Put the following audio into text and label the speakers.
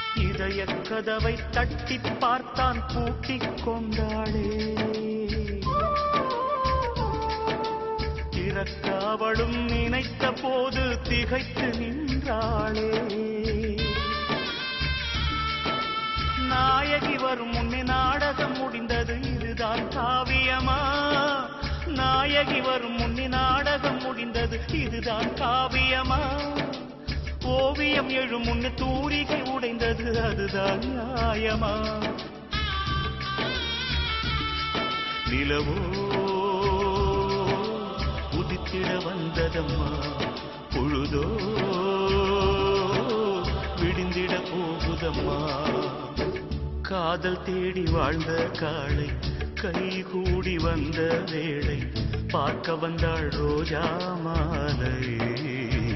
Speaker 1: இதய கதவை தட்டி பார்த்தான் பூட்டிக் கொண்டாளே திறக்க அவளும் நினைத்த போது திகைத்து நின்றாளே நாயகி வரும் முன்னே நாடகம் முடிந்தது இதுதான் காவியமா நாயகி வரும் முன்னே நாடகம் முடிந்தது இதுதான் காவியமா ஓவியம் எழும் முன்னே தூரிகை உடைந்தது அதுதான் நியாயமா நிலவோ உதித்திட வந்ததம்மா பொழுதோ விடிந்திட போகுதம்மா காதல் தேடி வாழ்ந்த காளை கைகூடி வந்த வேளை பார்க்க வந்தாள் ரோஜா மாலை